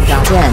radio.in.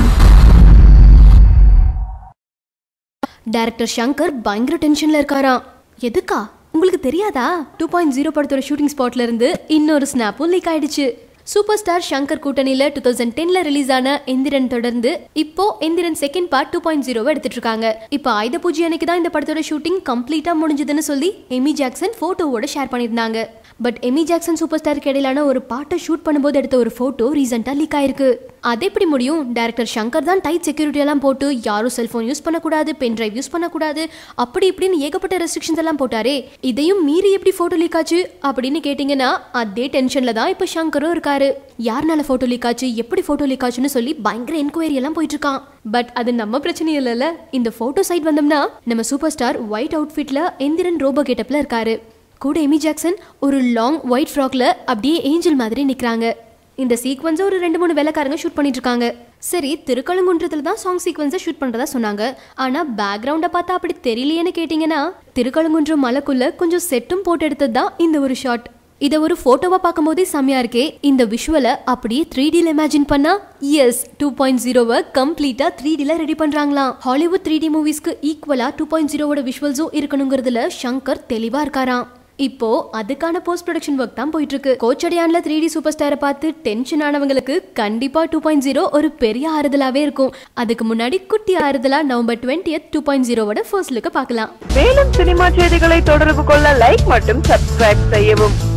Director Shankar பயங்கர டென்ஷன்ல இருக்காராம் எதுக்கா உங்களுக்கு தெரியாதா டூ பாயிண்ட் ஜீரோ படத்தோட ஷூட்டிங் ஸ்பாட்ல இருந்து இன்னொரு ஸ்னாப்பும் லீக் ஆயிடுச்சு சூப்பர் ஸ்டார் சங்கர் கூட்டணியில டூ தௌசண்ட் டென்ல ரிலீஸ் ஆன எந்திரன் தொடர்ந்து இப்போ Enthiran second part two point ஜீரோவை எடுத்துட்டு இருக்காங்க இப்போ ஆயுத பூஜை அன்னைக்கு தான் இந்த படத்தோட ஷூட்டிங் கம்ப்ளீட்டா முடிஞ்சதுன்னு சொல்லி எமி ஜாக்சன் போட்டோவோட ஷேர் பண்ணியிருந்தாங்க பட் எமி ஜாக்சன் சூப்பர் ஸ்டாருக்கு இடையிலான ஒரு பாட்டை ஷூட் பண்ணும்போது எடுத்த ஒரு போட்டோ ரீசெண்டா லீக் ஆயிருக்கு அது எப்படி முடியும் டேரக்டர் சங்கர் தான் டைட் செக்யூரிட்டி எல்லாம் போட்டு யாரும் செல்போன் யூஸ் பண்ணக்கூடாது பென் டிரைவ் யூஸ் பண்ணக்கூடாது அப்படி இப்படின்னு ஏகப்பட்ட ரெஸ்ட்ரிக்ஷன்ஸ் எல்லாம் போட்டாரே இதையும் மீறி எப்படி போட்டோ லீக் ஆச்சு அப்படின்னு கேட்டிங்கன்னா அதே டென்ஷன்ல தான் இப்போ சங்கரும் இருக்காரு யாருனால போட்டோ லீக் ஆச்சு எப்படி போட்டோ லீக் ஆச்சுன்னு சொல்லி பயங்கர என்கொயரி எல்லாம் போயிட்டு இருக்கான் பட் அது நம்ம பிரச்சனை இல்லைல்ல இந்த போட்டோ சைட் வந்தோம்னா நம்ம சூப்பர் ஸ்டார் ஒயிட் அவுட்ஃபிட்ல எந்திரன் ரோபோ கெட்டப்ல இருக்காரு கூட எமி ஜாக்சன் ஒரு லாங் ஒயிட் ஃப்ராக்ல அப்படியே ஏஞ்சல் மாதிரி நிக்கிறாங்க இந்த சீக்வன்ஸை ஒரு ரெண்டு மூணு வேலைக்காரங்க ஷூட் பண்ணிட்டு இருக்காங்க சரி திருக்கழுங்குன்றத்துல தான் சாங் சீக்வன்ஸை ஷூட் பண்றதா சொன்னாங்க ஆனா பேக்ரவுண்டை பார்த்தா அப்படி தெரியலையேன்னு கேட்டிங்கன்னா திருக்கழுங்குன்றம் மலைக்குள்ள கொஞ்சம் செட்டும் போட்டு எடுத்தது தான் இந்த ஒரு ஷாட் இதை ஒரு போட்டோவா பார்க்கும்போதே செம்மையா இருக்கே இந்த விஷுவலை அப்படியே த்ரீ டில இமேஜின் பண்ணா எஸ் டூ பாயிண்ட் ஜீரோவை கம்ப்ளீட்டா த்ரீ டில ரெடி பண்றாங்களாம் ஹாலிவுட் த்ரீ டி மூவிஸ்க்கு ஈக்குவலா டூ பாயிண்ட் ஜீரோவோட விஷுவல்ஸும் இருக்கணுங்கிறதுல சங்கர் தெளிவா இருக்காராம் இப்போ அதுக்கான போஸ்ட் ப்ரொடக்ஷன் ஒர்க் தான் போயிட்டு இருக்கு கோச்சடையான்ல த்ரீ டி சூப்பர் ஸ்டாரை பார்த்து டென்ஷன் ஆனவங்களுக்கு கண்டிப்பா டூ பாயிண்ட் ஜீரோ ஒரு பெரிய ஆறுதலாவே இருக்கும் அதுக்கு முன்னாடி குட்டி ஆறுதலா நவம்பர் டுவெண்ட்டி டூ பாயிண்ட் ஜீரோவோட ஃபர்ஸ்ட் லுக்க பார்க்கலாம் மேலும் சினிமா செய்திகளை தொடர்பு கொள்ள லைக் மற்றும் சப்ஸ்கிரைப் செய்யவும்